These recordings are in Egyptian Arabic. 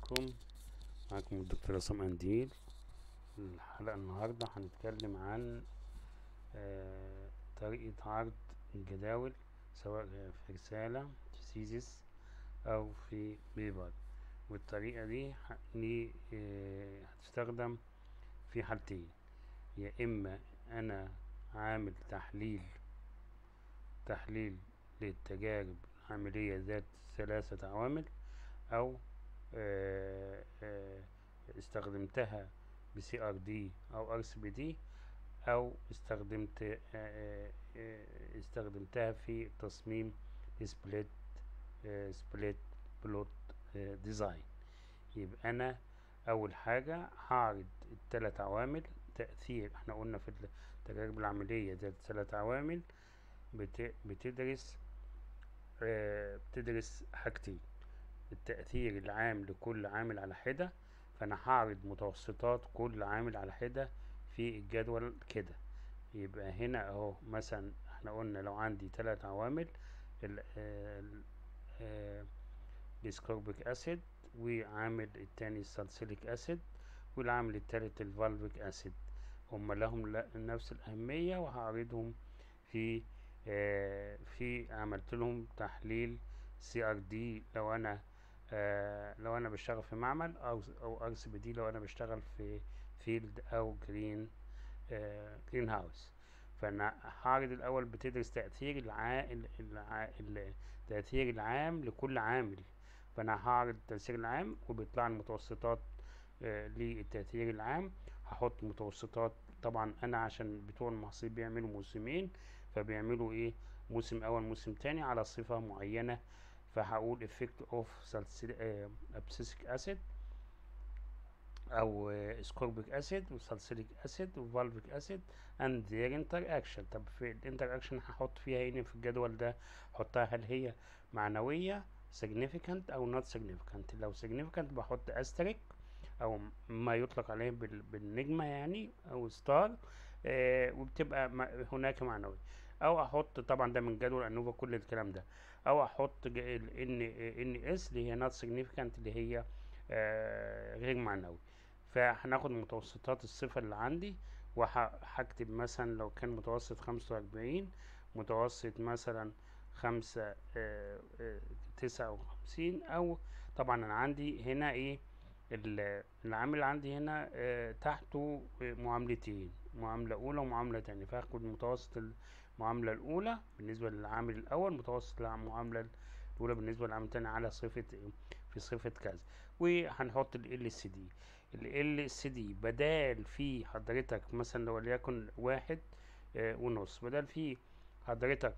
عليكم معكم الدكتور عصام قنديل الحلقة النهاردة هنتكلم عن آه، طريقة عرض الجداول سواء في رسالة في سيزيس أو في بيبر والطريقة دي ه- لي- آه، هتستخدم في حالتين يا إما أنا عامل تحليل تحليل للتجارب العملية ذات ثلاثة عوامل أو آه، آه، استخدمتها بسي ار دي او ار سي بي دي او استخدمت آه، آه، آه، استخدمتها في تصميم سبليت سبليت بلوت ديزاين يبقى انا اول حاجة هعرض التلات عوامل تأثير احنا قلنا في التجارب العملية ذات ثلاث عوامل بت- بتدرس آه، بتدرس حاجتين التأثير العام لكل عامل على حدة فأنا هعرض متوسطات كل عامل على حدة في الجدول كده يبقى هنا اهو مثلا احنا قلنا لو عندي تلات عوامل ال- آه، ال- آه، الاسكوربيك اسيد وعامل التاني السالسيليك اسيد والعامل التالت الفالفيك اسيد هما لهم ل- نفس الأهمية وهعرضهم في آه، في عملت لهم تحليل سي ار دي لو انا آه، لو انا بشتغل في معمل او او ار سي بي دي لو انا بشتغل في فيلد او جرين جرين هاوس فانا هعرض الاول بتدرس تاثير الع... ال- الع... التاثير العام لكل عامل فانا هعرض التاثير العام وبيطلع لي متوسطات آه، للتاثير العام هحط متوسطات طبعا انا عشان بتوع المحاصيل بيعملوا موسمين فبيعملوا ايه موسم اول موسم تاني على صفة معينة فهقول effect of abscisic acid او سكوربيك اسيد وسالسيليك اسيد وفالفيك اسيد and their interaction طب في الانتراكشن هحط فيها هنا في الجدول ده احطها هل هي معنوية significant او not significant لو significant بحط asterisk او ما يطلق عليه بال- بالنجمة يعني او ستار آه وبتبقى م- هناك معنوي او احط طبعا ده من جدول انوفا كل الكلام ده او احط ان ان اس اللي هي not significant اللي هي آه غير معنوي فهناخد متوسطات الصفة اللي عندي وهكتب مثلا لو كان متوسط خمسة وأربعين متوسط مثلا خمسة آه، آه، تسعة وخمسين أو طبعا أنا عندي هنا إيه ال- العامل عندي هنا آه، تحته آه، معاملتين معاملة أولى ومعاملة تانية فهاخد متوسط المعاملة الأولى بالنسبة للعامل الأول متوسط المعاملة الأولى بالنسبة للعامل التاني على صفة إيه؟ في صفة كذا وهنحط ال ال دي ال ال دي بدال في حضرتك مثلا لو وليكن واحد آه، ونص بدل في حضرتك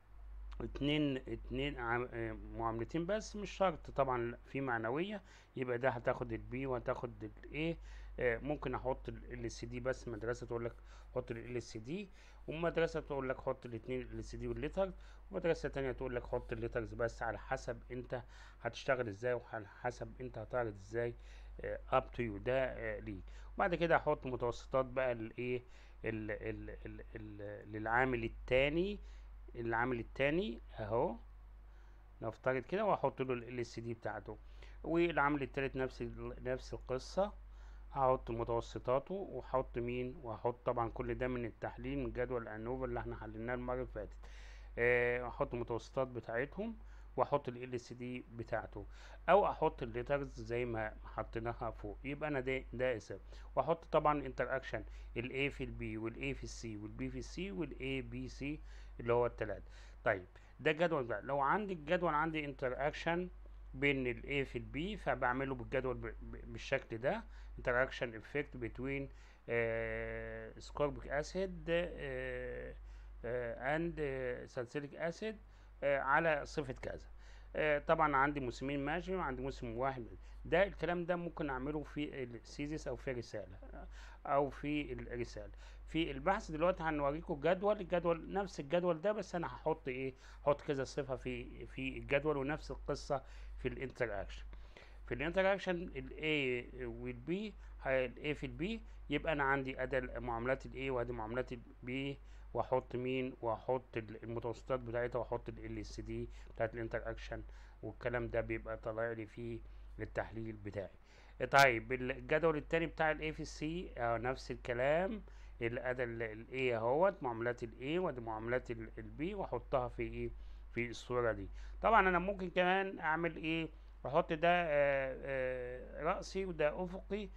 اتنين اتنين عم- آه، معاملتين بس مش شرط طبعا في معنوية يبقى ده هتاخد البي وهتاخد الايه ممكن احط ال سي دي بس مدرسة تقول لك حط ال سي دي ومدرسة تقول لك حط الاتنين ال سي دي والليتر ومدرسة تانية تقول لك حط الليترز بس على حسب انت هتشتغل ازاي وعلى حسب انت هتعرض ازاي اب تو يو ده آه، ليك وبعد كده احط متوسطات بقى الايه ال- ال- ال- ال- للعامل التاني العامل التاني اهو نفترض كده واحط له ال اس دي بتاعته والعامل التالت نفس ال- نفس القصة هحط متوسطاته وهحط مين وهحط طبعا كل ده من التحليل من جدول انوفا اللي احنا حليناه المرة اللي فاتت آه، احط المتوسطات بتاعتهم واحط ال اس دي بتاعته او احط الليترز زي ما حطيناها فوق يبقى انا ده ده اسم واحط طبعا انتر الاي في البي والاي في السي والبي في السي والاي بي سي اللي هو التلاتة طيب ده جدول بقى لو عندي الجدول عندي انتر اكشن بين الاي في البي فبعمله بالجدول ب- ب- بالشكل ده interaction effect between uh, ascorbic acid uh, uh, and uh, salicylic acid uh, على صفة كذا uh, طبعا عندي موسمين ماشي وعندي موسم واحد ده الكلام ده ممكن اعمله في السيزيس او في رسالة او في الرسالة في البحث دلوقتي هنوريكم جدول الجدول نفس الجدول ده بس انا هحط ايه هحط كذا صفة في في الجدول ونفس القصة في الانتر اكشن في الانتراكشن الاي والبي الاي في البي يبقى انا عندي ادي معاملات الاي وادي معاملات البي واحط مين واحط ال- المتوسطات بتاعتها واحط ال اس دي بتاعت الانتراكشن والكلام ده بيبقى طالع لي فيه للتحليل بتاعي طيب الجدول التاني بتاع الاي في السي نفس الكلام الاداة الاي اهوت معاملات الاي ودي معاملات البي واحطها في ايه في الصورة دي طبعا انا ممكن كمان اعمل ايه احط ده آه، آه، رأسي وده افقي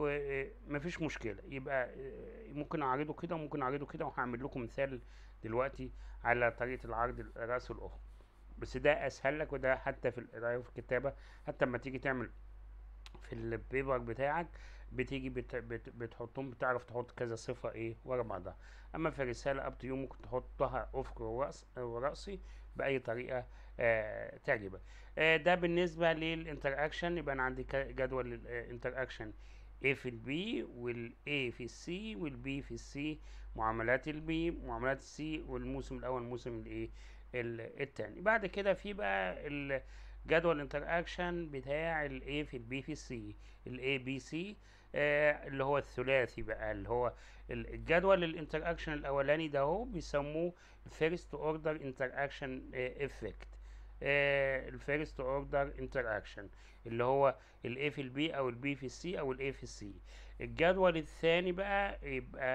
ومفيش مشكلة يبقى آه، ممكن اعرضه كده وممكن اعرضه كده وهعمل لكم مثال دلوقتي على طريقة العرض الرأسي والافق بس ده اسهل لك وده حتى في القراية وفي الكتابة حتى لما تيجي تعمل في البيبر بتاعك بتيجي بت بت بتحطهم بتعرف تحط كذا صفة ايه ورا بعضها اما في الرسالة اب تو ممكن تحطها افق ورأس ورأسي بأي طريقة آه تعجبك آه ده بالنسبة للانتراكشن يبقى انا عندي ك- جدول الانتراكشن A في البي والA في السي والبي في السي معاملات البي معاملات السي والموسم الاول الموسم الايه ال- التاني بعد كده في بقى ال- جدول الانتراكشن بتاع الاي في البي في السي الاي بي سي اللي هو الثلاثي بقى اللي هو ال- الجدول الانتراكشن الاولاني ده هو بيسموه فيرست اوردر انتراكشن افكت الفيرست اوردر انتراكشن اللي هو الاي في البي او البي في السي او الاي في السي الجدول الثاني بقى يبقى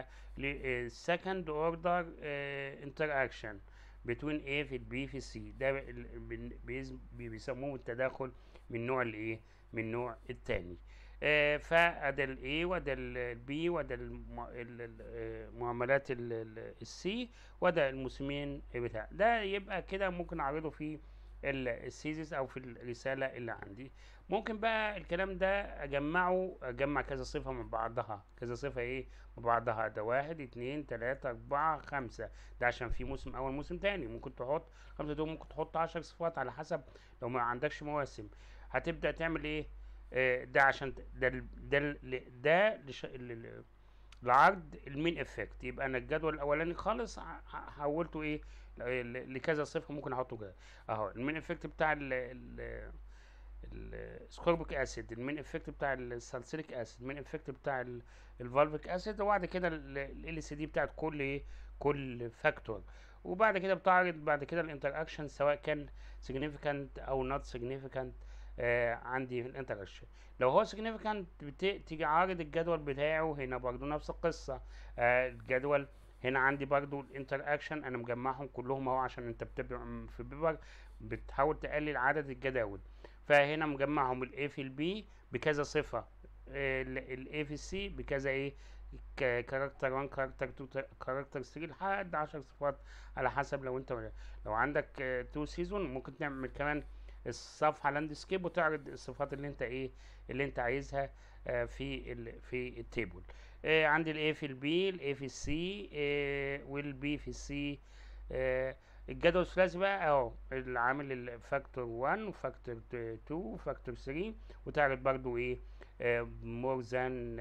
second order interaction between A في البي في السي ده ال- بن- بيز- بي- بيسموه التداخل من نوع الايه من النوع الثاني آه فده الاي وده البي وده الم- ال- ال- آه، معاملات السي وده الموسمين بتاع ده يبقى كده ممكن اعرضه في ال- السيزيس او في الرساله اللي عندي ممكن بقى الكلام ده اجمعه اجمع كذا صفه من بعضها كذا صفه ايه من بعضها ده واحد اتنين تلاته اربعه خمسه ده عشان في موسم اول موسم تاني ممكن تحط خمسه دول ممكن تحط عشر صفات على حسب لو ما عندكش مواسم هتبدا تعمل ايه آه، ده عشان ت- ده ال- ده ال- ده لش- ال- ال- لعرض المين افكت يبقى انا الجدول الاولاني خالص ح- ح- حولته ايه ل- ل- لكذا صفر ممكن احطه كده اهو المين افكت بتاع ال ال السكوربيك اسيد المين افكت بتاع السالسيليك اسيد المين افكت بتاع الفالفيك اسيد وبعد كده ال سي دي بتاعت كل ايه كل فاكتور وبعد كده بتعرض بعد كده الانتر اكشن سواء كان significant او not significant آه عندي في الانتراكشن لو هو significant بت- تيجي عارض الجدول بتاعه هنا برضو نفس القصة آه الجدول هنا عندي برضو الانتر اكشن انا مجمعهم كلهم اهو عشان انت بتبقى في بيبر بتحاول تقلل عدد الجداول فهنا مجمعهم الاي في البي بكذا صفة الاي في السي بكذا ايه كاركتر 1 كاركتر 2 كاركتر 3 لحد 10 صفات على حسب لو انت لو عندك 2 سيزون ممكن تعمل كمان الصفحه لاندسكيب وتعرض الصفات اللي انت ايه اللي انت عايزها آه، في ال في التيبل آه، عندي الاي في البي الاي في السي والبي في السي الجدول الثلاثي بقى اهو العامل الفاكتور 1 وفاكتور 2 وفاكتور 3 وتعرض برضو ايه مور ذان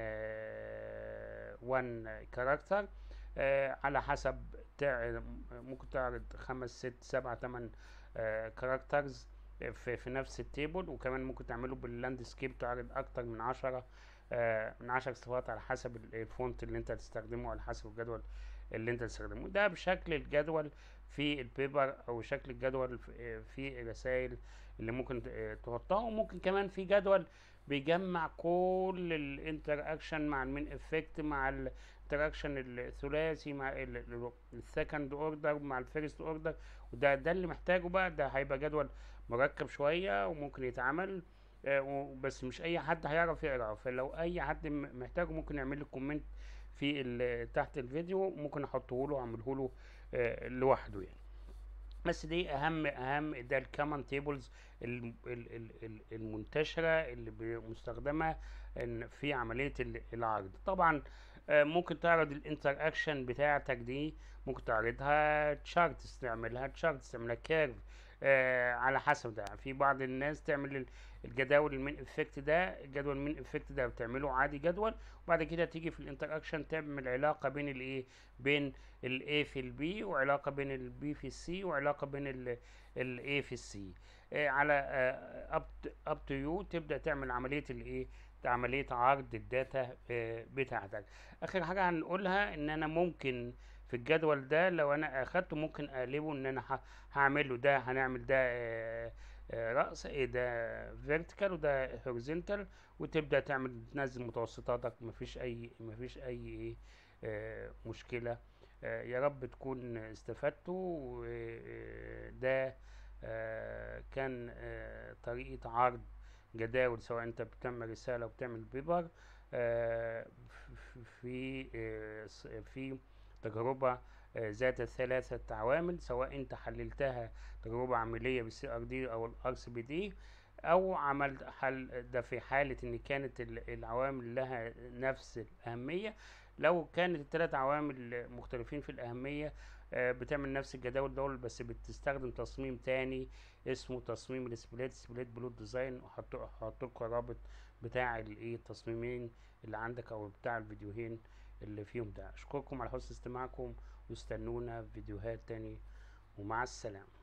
1 كاركتر على حسب تع- ممكن تعرض خمس ست سبعة تمن كاركترز في, في نفس التيبل وكمان ممكن تعمله باللاندسكيب تعرض اكتر من عشرة آه، من عشر صفات على حسب ال- الفونت اللي انت هتستخدمه على حسب الجدول اللي انت تستخدمه ده بشكل الجدول في البيبر او شكل الجدول في- في الرسائل اللي ممكن ت- آه، تحطها وممكن كمان في جدول بيجمع كل الانتر اكشن مع المين افكت مع الانتراكشن الثلاثي مع السكند اوردر مع الفيرست اوردر وده ده اللي محتاجه بقى ده هيبقى جدول مركب شويه وممكن يتعمل آه، و- بس مش اي حد هيعرف يقراه فلو اي حد م- محتاجه ممكن يعمل لي كومنت في ال- تحت الفيديو ممكن احطه له واعمله له آه، لوحده يعني بس دي اهم اهم ده الكومن تيبلز المنتشره اللي ب- مستخدمه إن في عمليه ال- العرض طبعا آه، ممكن تعرض الانتر اكشن بتاعتك دي ممكن تعرضها تشارتس تعملها تشارتس تعملها كيرف آه على حسب ده في بعض الناس تعمل ال- الجداول المين افكت ده الجدول المين افكت ده بتعمله عادي جدول وبعد كده تيجي في الانتر اكشن تعمل علاقه بين الايه بين الاي في البي وعلاقه بين البي في السي وعلاقه بين الاي في السي على اب اب تو يو تبدا تعمل عمليه الايه عمليه عرض الداتا آه، بتاعتك اخر حاجه هنقولها ان انا ممكن في الجدول ده لو انا اخدته ممكن اقلبه ان انا ه- هعمل له ده هنعمل ده آه، رأس إيه ده فيرتيكال وده هوريزونتال وتبدأ تعمل تنزل متوسطاتك مفيش أي مفيش أي إيه آه، مشكلة آه، يا رب تكون استفدتوا وده آه، كان آه، طريقة عرض جداول سواء انت بتعمل رسالة او بتعمل بيبر آه، ف- في آه، ص- في تجربة آه، ذات ثلاثة عوامل سواء انت حللتها تجربة عملية بالسي ار دي او الار سي بي دي او عملت حل ده في حالة ان كانت ال- العوامل لها نفس الاهمية لو كانت الثلاث عوامل مختلفين في الاهمية آه، بتعمل نفس الجداول دول بس بتستخدم تصميم تاني اسمه تصميم السبليت سبليت بلوت ديزاين وهحط هحط لكم الرابط بتاع الايه التصميمين اللي عندك او بتاع الفيديوهين اللي فيهم ده اشكركم على حسن استماعكم واستنونا في فيديوهات تاني ومع السلامة